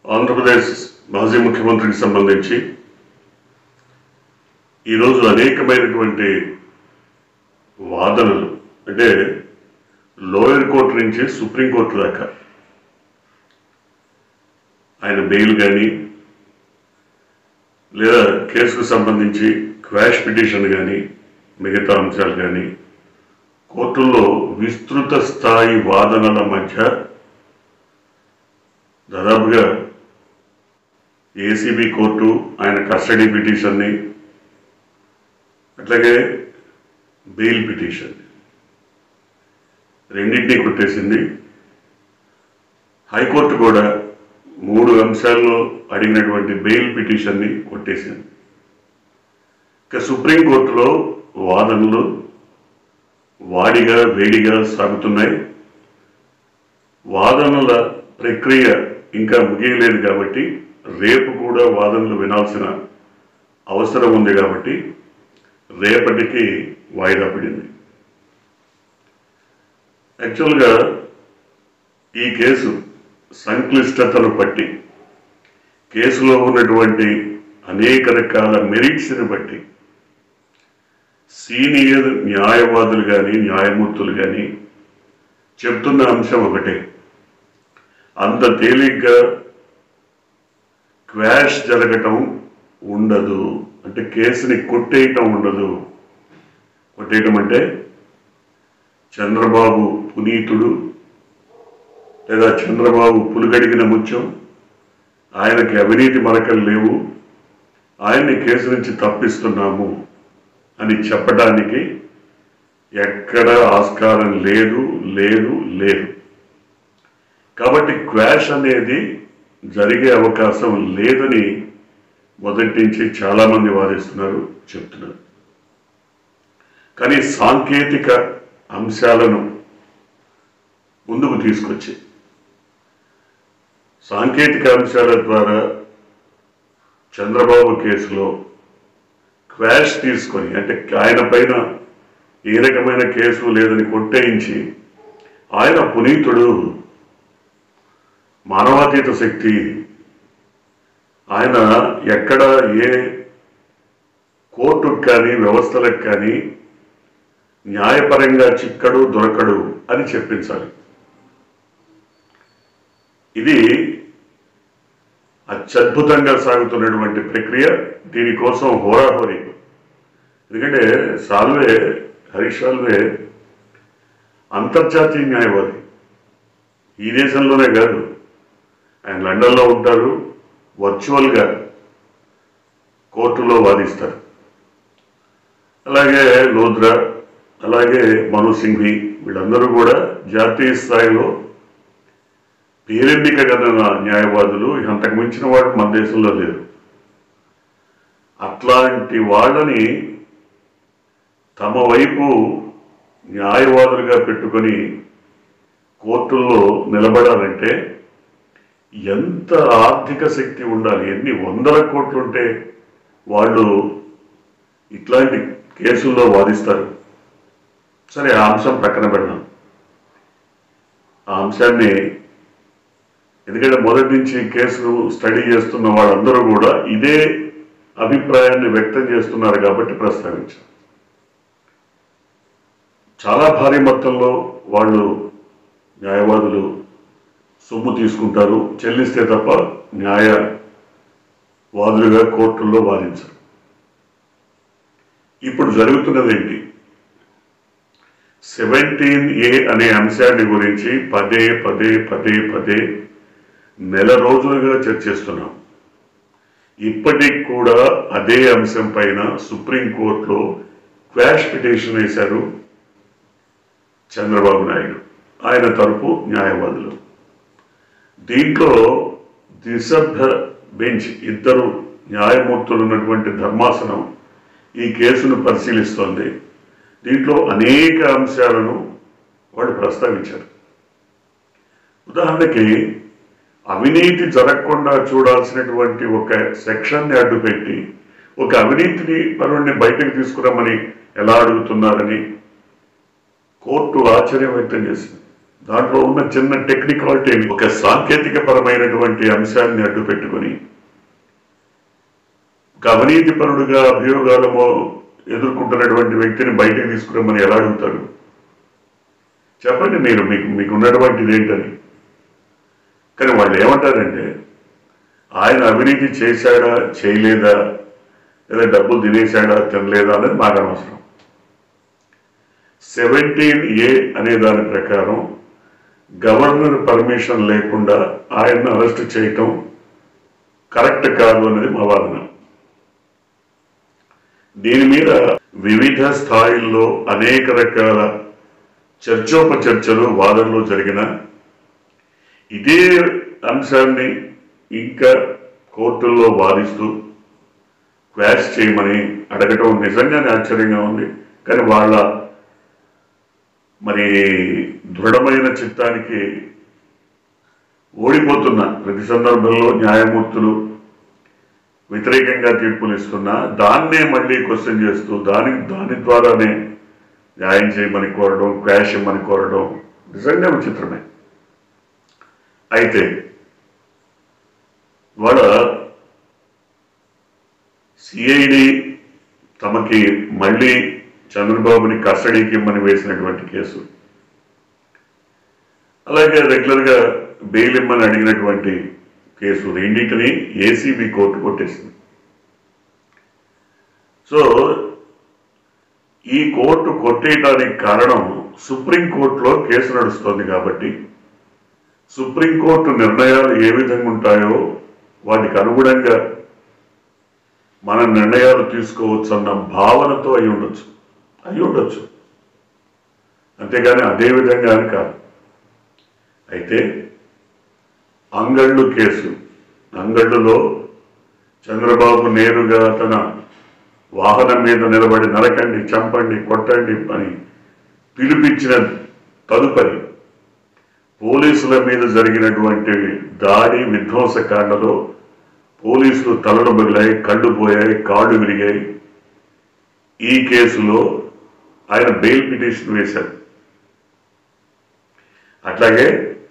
ఆంధ్రప్రదేశ్ మాజీ ముఖ్యమంత్రికి సంబంధించి ఈరోజు అనేకమైనటువంటి వాదనలు అంటే లోయర్ కోర్టు నుంచి సుప్రీంకోర్టు దాకా ఆయన బెయిల్ కానీ లేదా కేసుకు సంబంధించి క్వాష్ పిటిషన్ కానీ మిగతా అంశాలు కానీ కోర్టుల్లో విస్తృత స్థాయి వాదనల మధ్య దాదాపుగా ఏసీబీ కోర్టు ఆయన కస్టడీ పిటిషన్ని అట్లాగే బెయిల్ పిటిషన్ రెండింటినీ కొట్టేసింది హైకోర్టు కూడా మూడు అంశాల్లో అడిగినటువంటి బెయిల్ పిటిషన్ని కొట్టేసింది ఇక సుప్రీంకోర్టులో వాదనలు వాడిగా వేడిగా సాగుతున్నాయి వాదనల ప్రక్రియ ఇంకా ముగియలేదు కాబట్టి రేపు కూడా వాదనలు వినాల్సిన అవసరం ఉంది కాబట్టి రేపటికి వాయిదా పడింది యాక్చువల్గా ఈ కేసు సంక్లిష్టతను బట్టి కేసులో ఉన్నటువంటి అనేక రకాల మెరిట్స్ని బట్టి సీనియర్ న్యాయవాదులు కానీ న్యాయమూర్తులు కానీ చెప్తున్న అంశం ఒకటే అంత తేలిగ్గా క్వాష్ జరగటం ఉండదు అంటే కేసుని కొట్టేయటం ఉండదు కొట్టేయటం అంటే చంద్రబాబు పునీతుడు లేదా చంద్రబాబు పులుగడిగిన ముత్యం ఆయనకి అవినీతి మరకలు లేవు ఆయన్ని కేసు నుంచి తప్పిస్తున్నాము అని చెప్పడానికి ఎక్కడ ఆస్కారం లేదు లేదు లేదు కాబట్టి క్వాష్ అనేది జరిగే అవకాశం లేదని మొదటి నుంచి చాలామంది వాదిస్తున్నారు చెప్తున్నారు కానీ సాంకేతిక అంశాలను ముందుకు తీసుకొచ్చి సాంకేతిక అంశాల ద్వారా చంద్రబాబు కేసులో క్వాష్ తీసుకొని అంటే ఆయన పైన ఏ రకమైన కేసు లేదని కొట్టేయించి ఆయన పునీతుడు మానవాతీత శక్తి ఆయన ఎక్కడ ఏ కోర్టుకు కానీ వ్యవస్థలకు కానీ న్యాయపరంగా చిక్కడు దొరకడు అని చెప్పించాలి ఇది అత్యద్భుతంగా సాగుతున్నటువంటి ప్రక్రియ దీనికోసం హోరాహోరీ ఎందుకంటే సాల్వే హరీష్ సాల్వే అంతర్జాతీయ న్యాయవాది ఈ దేశంలోనే కాదు ఆయన లండన్లో ఉంటారు వర్చువల్గా కోర్టులో వాదిస్తారు అలాగే లోద్రా అలాగే మను సింఘ్వి వీళ్ళందరూ కూడా జాతీయ స్థాయిలో పేరెన్నిక గల న్యాయవాదులు అంతకు మించిన వాడు మన దేశంలో లేరు అట్లాంటి వాళ్ళని తమ వైపు న్యాయవాదులుగా పెట్టుకొని కోర్టుల్లో నిలబడాలంటే ఎంత ఆర్థిక శక్తి ఉండాలి ఎన్ని వందల కోట్లు ఉంటే వాళ్ళు ఇట్లాంటి కేసుల్లో వాదిస్తారు సరే ఆ అంశం పక్కన పెడదాం ఆ అంశాన్ని ఎందుకంటే మొదటి నుంచి కేసును స్టడీ చేస్తున్న వాళ్ళందరూ కూడా ఇదే అభిప్రాయాన్ని వ్యక్తం చేస్తున్నారు కాబట్టి ప్రస్తావించారు చాలా భారీ మొత్తంలో వాళ్ళు న్యాయవాదులు సొమ్ము తీసుకుంటారు చెల్లిస్తే తప్ప న్యాయ వాదులుగా కోర్టుల్లో వాదించరు ఇప్పుడు జరుగుతున్నది ఏంటి సెవెంటీన్ ఏ అనే అంశాన్ని గురించి పదే పదే పదే పదే నెల రోజులుగా చర్చిస్తున్నాం ఇప్పటికి కూడా అదే అంశం పైన సుప్రీంకోర్టులో క్వాష్ పిటిషన్ వేశారు చంద్రబాబు నాయుడు ఆయన తరపు న్యాయవాదులు దీంట్లో ద్విసభ్య బెంచ్ ఇద్దరు న్యాయమూర్తులు ఉన్నటువంటి ధర్మాసనం ఈ కేసును పరిశీలిస్తోంది దీంట్లో అనేక అంశాలను వాళ్ళు ప్రస్తావించారు ఉదాహరణకి అవినీతి జరగకుండా చూడాల్సినటువంటి ఒక సెక్షన్ని అడ్డుపెట్టి ఒక అవినీతిని పరుణ్ణి బయటకు తీసుకురమ్మని ఎలా అడుగుతున్నారని కోర్టు ఆశ్చర్యం వ్యక్తం చేసింది దాంట్లో ఉన్న చిన్న టెక్నికాలిటీ ఒక సాంకేతిక పరమైనటువంటి అంశాన్ని అడ్డు పెట్టుకుని ఒక అవినీతిపరుడుగా అభియోగాలమో ఎదుర్కొంటున్నటువంటి వ్యక్తిని బయటకు తీసుకురమ్మని ఎలా అడుగుతారు చెప్పండి మీరు మీకు మీకు ఉన్నటువంటిది ఏంటని కానీ వాళ్ళు ఏమంటారంటే ఆయన అవినీతి చేశాడా చేయలేదా లేదా డబ్బులు తినేశాడా తినలేదా అనేది మాకు అనవసరం సెవెంటీన్ ఏ అనే దాని ప్రకారం గవర్నర్ పర్మిషన్ లేకుండా ఆయన్ని అరెస్ట్ చేయటం కరెక్ట్ కాదు అనేది మా వాదన దీని మీద వివిధ స్థాయిల్లో అనేక రకాల చర్చోపచర్చలు వాదనలు జరిగిన ఇదే అంశాన్ని ఇంకా కోర్టుల్లో వాదిస్తూ క్వాష్ చేయమని అడగటం నిజంగానే ఆశ్చర్యంగా ఉంది కానీ వాళ్ళ మరి దృఢమైన చిత్తానికి ఓడిపోతున్న ప్రతి సందర్భంలో న్యాయమూర్తులు వ్యతిరేకంగా తీర్పులు ఇస్తున్నా దాన్నే మళ్ళీ క్వశ్చన్ చేస్తూ దాని దాని ద్వారానే న్యాయం చేయమని కోరడం క్వాష్ ఇమ్మని కోరడం నిజంగా విచిత్రమే అయితే వాళ్ళ సిఐడి తమకి మళ్ళీ చంద్రబాబుని కస్టడీకి ఇమ్మని వేసినటువంటి కేసు అలాగే రెగ్యులర్గా బెయిల్ ఇమ్మని అడిగినటువంటి కేసు రెండింటిని ఏసీబీ కోర్టు కొట్టేసింది సో ఈ కోర్టు కొట్టేయడానికి కారణం సుప్రీంకోర్టులో కేసు నడుస్తోంది కాబట్టి సుప్రీంకోర్టు నిర్ణయాలు ఏ విధంగా ఉంటాయో వాటికి అనుగుణంగా మన నిర్ణయాలు తీసుకోవచ్చు అన్న భావనతో అయి ఉండొచ్చు అయి ఉండొచ్చు అంతేగాని అదే విధంగా అని కాదు అయితే అంగళ్ళు కేసు అంగళ్ళులో చంద్రబాబు నేరుగా తన వాహనం మీద నిలబడి నరకండి చంపండి కొట్టండి అని పిలిపించిన తదుపరి పోలీసుల మీద జరిగినటువంటి దాడి విధ్వంసకాండలో పోలీసులు తలలు బగిలాయి కళ్ళు పోయాయి కాళ్ళు విరిగాయి ఈ కేసులో ఆయన బెయిల్ పిటిషన్ వేశారు అట్లాగే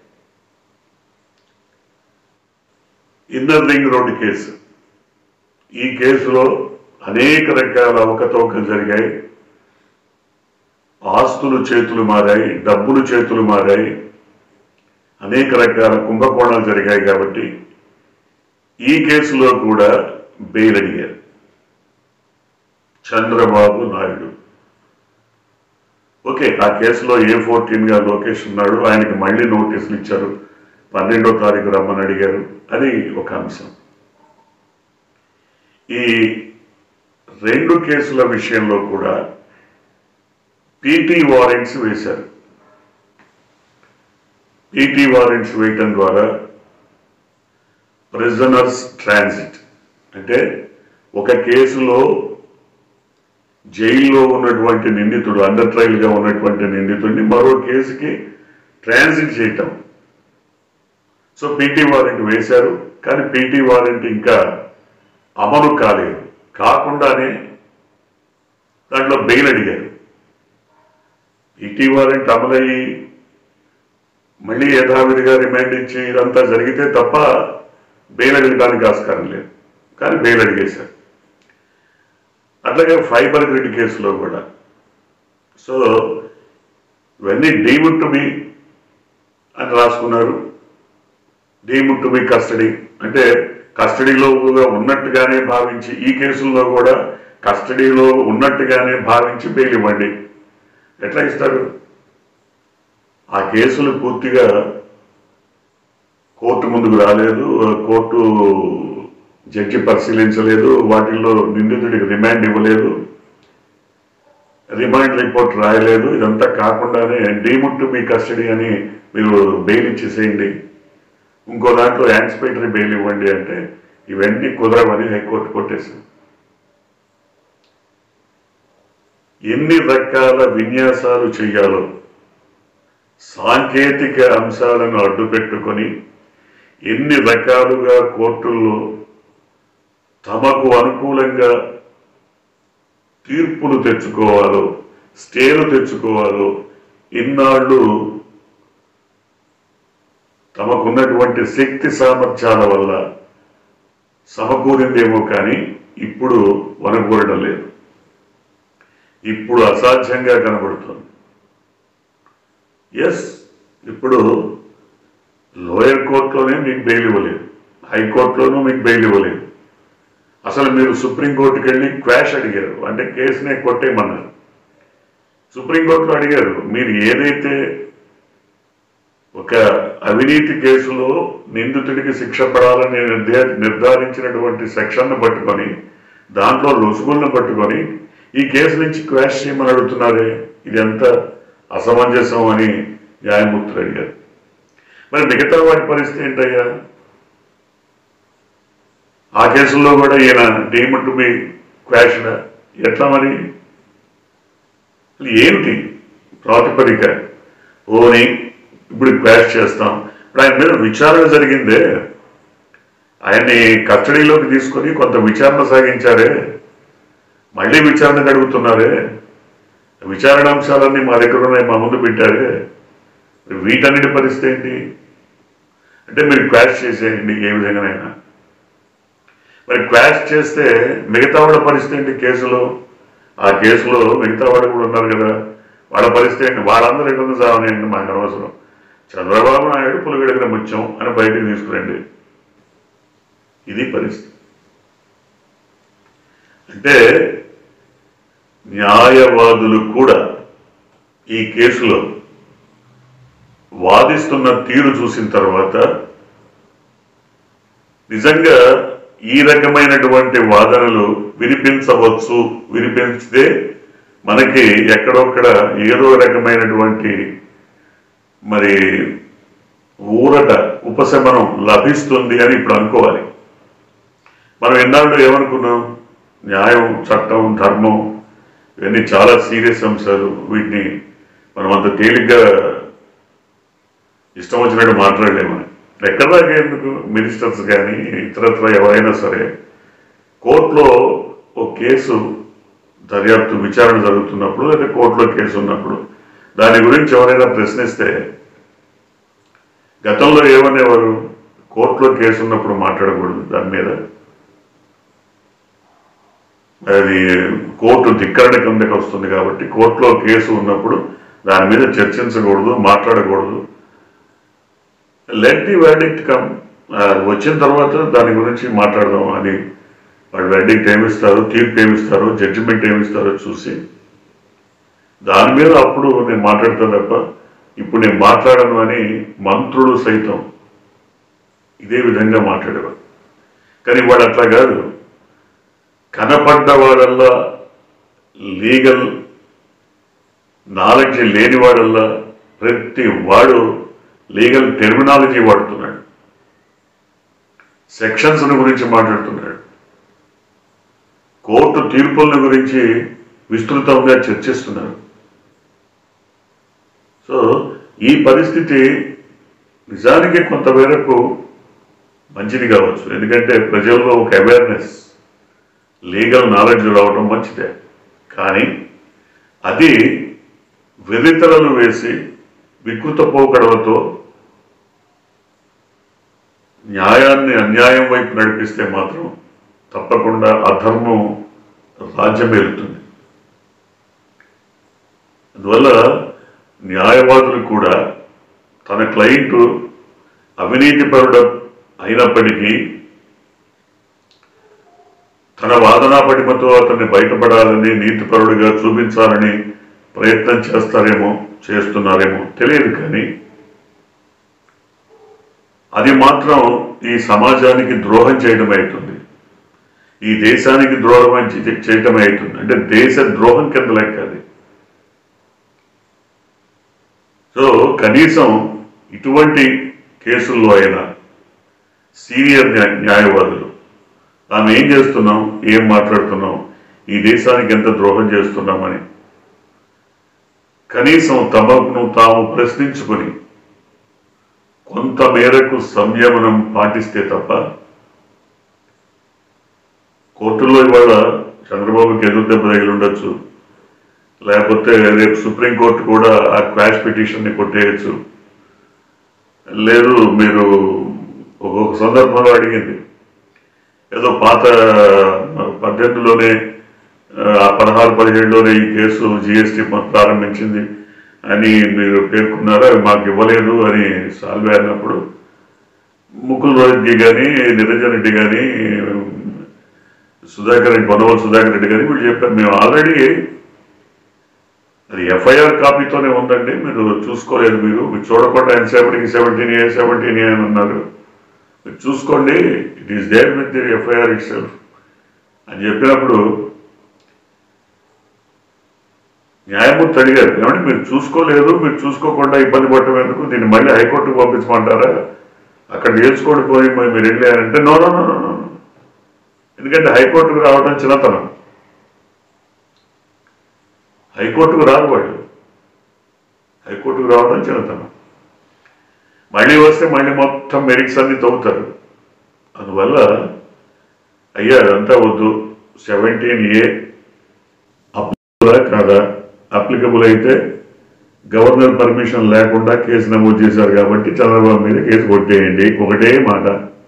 ఇన్నర్ రింగ్ రోడ్డు కేసు ఈ కేసులో అనేక రకాల అవకతవకలు జరిగాయి ఆస్తులు చేతులు మారాయి డబ్బులు చేతులు మారాయి అనేక రకాల కుంభకోణాలు జరిగాయి కాబట్టి ఈ కేసులో కూడా బెయిల్ అడిగారు చంద్రబాబు నాయుడు ఓకే ఆ కేసులో ఏ ఫోర్టీన్ గా లోకేష్ ఉన్నాడు ఆయనకి మళ్ళీ నోటీసులు ఇచ్చారు పన్నెండో తారీఖు రమ్మని అడిగారు అది ఒక అంశం ఈ రెండు కేసుల విషయంలో కూడా పీటీ వారెంట్స్ వేశారు పీటీ వారెంట్స్ వేయటం ద్వారా ప్రిజనర్స్ ట్రాన్సిట్ అంటే ఒక కేసులో జైల్లో ఉన్నటువంటి నిందితుడు అండర్ ట్రయల్ గా ఉన్నటువంటి నిందితుడిని మరో కేసుకి ట్రాన్సిట్ చేయటం సో పీటీ వారెంట్ వేశారు కానీ పీటీ వారెంట్ ఇంకా అమలు కాలేదు కాకుండానే దాంట్లో బెయిల్ అడిగారు పీటీ వారెంట్ అమలయ్యి మళ్ళీ యథావిధిగా రిమాండ్ ఇచ్చి ఇదంతా జరిగితే తప్ప బెయిల్ అడగడానికి ఆస్కారం లేదు కానీ బెయిల్ అడిగేశారు అట్లాగే ఫైబర్ గ్రిడ్ కేసులో కూడా సో ఇవన్నీ డీమ్డ్ టు బి అని రాసుకున్నారు డీమ్డ్ టు బి కస్టడీ అంటే కస్టడీలో ఉన్నట్టుగానే భావించి ఈ కేసుల్లో కూడా కస్టడీలో ఉన్నట్టుగానే భావించి బెయిల్ ఇవ్వండి ఎట్లా ఇస్తారు ఆ కేసులు పూర్తిగా కోర్టు ముందుకు రాలేదు కోర్టు జడ్జి పరిశీలించలేదు వాటిల్లో నిందితుడికి రిమాండ్ ఇవ్వలేదు రిమాండ్ రిపోర్ట్ రాయలేదు ఇదంతా కాకుండానే డీముడ్ టు మీ కస్టడీ అని మీరు బెయిల్ ఇచ్చేసేయండి ఇంకో దాంట్లో యాంటిసిపేటరీ బెయిల్ ఇవ్వండి అంటే ఇవన్నీ కుదరవని హైకోర్టు కొట్టేసింది ఎన్ని రకాల విన్యాసాలు చేయాలో సాంకేతిక అంశాలను అడ్డుపెట్టుకొని ఎన్ని రకాలుగా కోర్టుల్లో తమకు అనుకూలంగా తీర్పులు తెచ్చుకోవాలో స్టేలు తెచ్చుకోవాలో ఇన్నాళ్ళు తమకున్నటువంటి శక్తి సామర్థ్యాల వల్ల సమకూరిందేమో కానీ ఇప్పుడు వనకూరడం లేదు ఇప్పుడు అసాధ్యంగా కనబడుతుంది ఎస్ ఇప్పుడు లోయర్ కోర్టులోనే మీకు బెయిల్ ఇవ్వలేదు హైకోర్టులోనూ మీకు బెయిల్ ఇవ్వలేదు అసలు మీరు సుప్రీంకోర్టుకి వెళ్ళి క్వాష్ అడిగారు అంటే కేసునే కొట్టేయమన్నారు సుప్రీంకోర్టులో అడిగారు మీరు ఏదైతే ఒక అవినీతి కేసులో నిందితుడికి శిక్ష పడాలని నిర్ధా- నిర్ధారించినటువంటి సెక్షన్ను పట్టుకొని దాంట్లో లొసుగులను పట్టుకొని ఈ కేసు నుంచి క్వాష్ చేయమని అడుగుతున్నారే ఇది ఎంత అసమంజసం అని న్యాయమూర్తులు అడిగారు మరి మిగతా వాటి పరిస్థితి ఏంటయ్యా ఆ కేసుల్లో కూడా ఈయన డీమ్ టు బి క్వాష్డ్ ఎట్లా మరి అసలు ఏమిటి ప్రాతిపదిక ఓని ఇప్పుడు క్వాష్ చేస్తాం ఇప్పుడు ఆయన మీద విచారణ జరిగిందే ఆయన్ని కస్టడీలోకి తీసుకొని కొంత విచారణ సాగించారే మళ్ళీ విచారణ అడుగుతున్నారే విచారణ అంశాలన్నీ మా దగ్గర ఉన్నాయి మా ముందు పెట్టారే మరి వీటన్నిటి పరిస్థితి ఏంటి అంటే మీరు క్వాష్ చేసేయండి ఏ విధంగానైనా మరి క్వాష్ చేస్తే మిగతా వాళ్ళ పరిస్థితి ఏంటి కేసులో ఆ కేసులో మిగతా వాళ్ళు కూడా ఉన్నారు కదా వాళ్ళ పరిస్థితి ఏంటి వాళ్ళందరూ ఎక్కడ సావనేయండి మాకు అనవసరం చంద్రబాబు నాయుడు పులిగడిగిన ముత్యం అని బయటికి తీసుకురండి ఇది పరిస్థితి అంటే న్యాయవాదులు కూడా ఈ కేసులో వాదిస్తున్న తీరు చూసిన తర్వాత నిజంగా ఈ రకమైనటువంటి వాదనలు వినిపించవచ్చు వినిపించితే మనకి ఎక్కడొక్కడ ఏదో రకమైనటువంటి మరి ఊరట ఉపశమనం లభిస్తుంది అని ఇప్పుడు అనుకోవాలి మనం ఎన్నాళ్ళు ఏమనుకున్నాం న్యాయం చట్టం ధర్మం ఇవన్నీ చాలా సీరియస్ అంశాలు వీటిని మనం అంత తేలిగ్గా ఇష్టం వచ్చినట్టు మాట్లాడలేమని ఎక్కడ దాకా ఎందుకు మినిస్టర్స్ కానీ ఇతరత్ర ఎవరైనా సరే కోర్టులో ఒక కేసు దర్యాప్తు విచారణ జరుగుతున్నప్పుడు లేదా కోర్టులో కేసు ఉన్నప్పుడు దాని గురించి ఎవరైనా ప్రశ్నిస్తే గతంలో ఏమనేవారు కోర్టులో కేసు ఉన్నప్పుడు మాట్లాడకూడదు దాని మీద అది కోర్టు ధిక్కరణ కిందకి వస్తుంది కాబట్టి కోర్టులో కేసు ఉన్నప్పుడు దాని మీద చర్చించకూడదు మాట్లాడకూడదు లెట్ ది వెర్డిక్ట్ కమ్ వచ్చిన తర్వాత దాని గురించి మాట్లాడదాం అని వాడు వెర్డిక్ట్ ఏమిస్తారు తీర్పు ఏమిస్తారు జడ్జిమెంట్ ఏమిస్తారో చూసి దాని మీద అప్పుడు నేను మాట్లాడతా తప్ప ఇప్పుడు నేను మాట్లాడను అని మంత్రులు సైతం ఇదే విధంగా మాట్లాడేవారు కానీ వాడు అట్లా కాదు కనపడ్డ వాళ్ళల్లా లీగల్ నాలెడ్జ్ లేని వాడల్లా ప్రతి వాడు లీగల్ టెర్మినాలజీ వాడుతున్నాడు సెక్షన్స్ గురించి మాట్లాడుతున్నాడు కోర్టు తీర్పుల గురించి విస్తృతంగా చర్చిస్తున్నారు సో ఈ పరిస్థితి నిజానికి కొంతమేరకు మంచిది కావచ్చు ఎందుకంటే ప్రజల్లో ఒక అవేర్నెస్ లీగల్ నాలెడ్జ్ రావడం మంచిదే కానీ అది వెలితలలు వేసి వికృత పోకడలతో న్యాయాన్ని అన్యాయం వైపు నడిపిస్తే మాత్రం తప్పకుండా అధర్మం రాజ్యమేలుతుంది అందువల్ల న్యాయవాదులు కూడా తన క్లయింట్ అవినీతిపరుడు అయినప్పటికీ తన వాదనా పటిమతో అతన్ని బయటపడాలని నీతిపరుడిగా చూపించాలని ప్రయత్నం చేస్తారేమో చేస్తున్నారేమో తెలియదు కానీ అది మాత్రం ఈ సమాజానికి ద్రోహం చేయడం అవుతుంది ఈ దేశానికి ద్రోహం చే- చేయటం అవుతుంది అంటే దేశ ద్రోహం కింద లెక్క అది సో కనీసం ఇటువంటి కేసుల్లో అయినా సీనియర్ న్యా- న్యాయవాదులు తాము ఏం చేస్తున్నాం ఏం మాట్లాడుతున్నాం ఈ దేశానికి ఎంత ద్రోహం చేస్తున్నామని కనీసం తమను తాము ప్రశ్నించుకొని కొంత మేరకు సంయమనం పాటిస్తే తప్ప కోర్టులో ఇవాళ చంద్రబాబుకి ఎదురు దెబ్బ తగిలి ఉండొచ్చు లేకపోతే రేపు సుప్రీంకోర్టు కూడా ఆ క్వాష్ పిటిషన్ని కొట్టేయచ్చు లేదు మీరు ఒక్కొక్క సందర్భంలో అడిగింది ఏదో పాత పద్దెనిమిదిలోనే ఆ పదహారు పదిహేడులోనే ఈ కేసు జిఎస్టీ ప్రారంభించింది అని మీరు పేర్కొన్నారు అవి మాకు ఇవ్వలేదు అని సాల్వే అన్నప్పుడు ముకుల్ రోహిత్గి కానీ నిరంజన్ రెడ్డి కానీ సుధాకర్ రెడ్డి పొన్నవల్ సుధాకర్ రెడ్డి కానీ వీళ్ళు చెప్పారు మేము ఆల్రెడీ అది ఎఫ్ఐఆర్ కాపీతోనే ఉందండి మీరు చూసుకోలేదు మీరు మీరు చూడకుండా ఎన్సేపటికి సెవెంటీన్ ఏ సెవెంటీన్ ఏ అని ఉన్నారు మీరు చూసుకోండి it is there with the FIR itself అని చెప్పినప్పుడు న్యాయమూర్తి అడిగారు ఏమంటే మీరు చూసుకోలేదు మీరు చూసుకోకుండా ఇబ్బంది పడటం ఎందుకు దీన్ని మళ్ళీ హైకోర్టుకు పంపించమంటారా అక్కడ తేల్చుకోండి పోయి మరి మీరు వెళ్ళారంటే no no no no no ఎందుకంటే హైకోర్టుకు రావడం చిన్నతనం హైకోర్టుకు రాదు వాళ్ళు హైకోర్టుకు రావడం చిన్నతనం మళ్ళీ వస్తే మళ్ళీ మొత్తం మెరిట్స్ అన్ని తవ్వుతారు అందువల్ల అయ్యా అదంతా వద్దు సెవెంటీన్ ఏ అప్లికబుల్ కాదా అప్లికబుల్ అయితే గవర్నర్ పర్మిషన్ లేకుండా కేసు నమోదు చేశారు కాబట్టి చంద్రబాబు మీద కేసు కొట్టేయండి ఒకటే మాట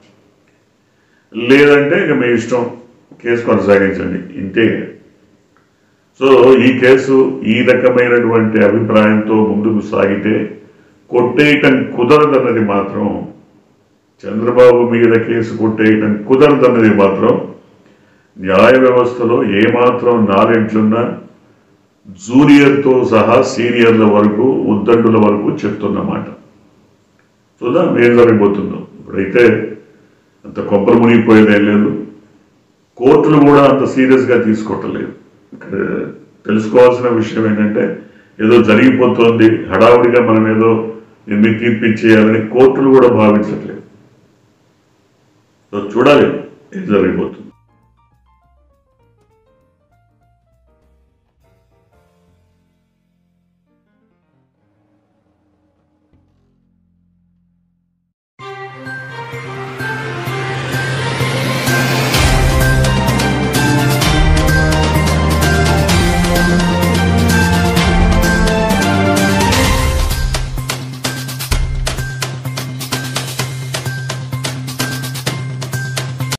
లేదంటే ఇక మీ ఇష్టం కేసు కొనసాగించండి ఇంతే సో ఈ కేసు ఈ రకమైనటువంటి అభిప్రాయంతో ముందుకు సాగితే కొట్టేయటం కుదరదన్నది మాత్రం చంద్రబాబు మీద కేసు కొట్టేయటం కుదరదన్నది మాత్రం న్యాయ వ్యవస్థలో ఏమాత్రం నాలెడ్జ్ ఉన్నా జూనియర్తో సహా సీనియర్ల వరకు ఉద్దండుల వరకు చెప్తున్నమాట చూద్దాం ఏం జరగబోతుందో ఇప్పుడైతే అంత కొంపలు మునిగిపోయేదేం లేదు కోర్టులు కూడా అంత సీరియస్గా తీసుకోవట్లేదు ఇక్కడ తెలుసుకోవాల్సిన విషయం ఏంటంటే ఏదో జరిగిపోతుంది హడావుడిగా మనం ఏదో దీన్ని తీర్పిచ్చేయాలని కోర్టులు కూడా భావించట్లేదు సో చూడాలి ఏం జరిగిపోతుంది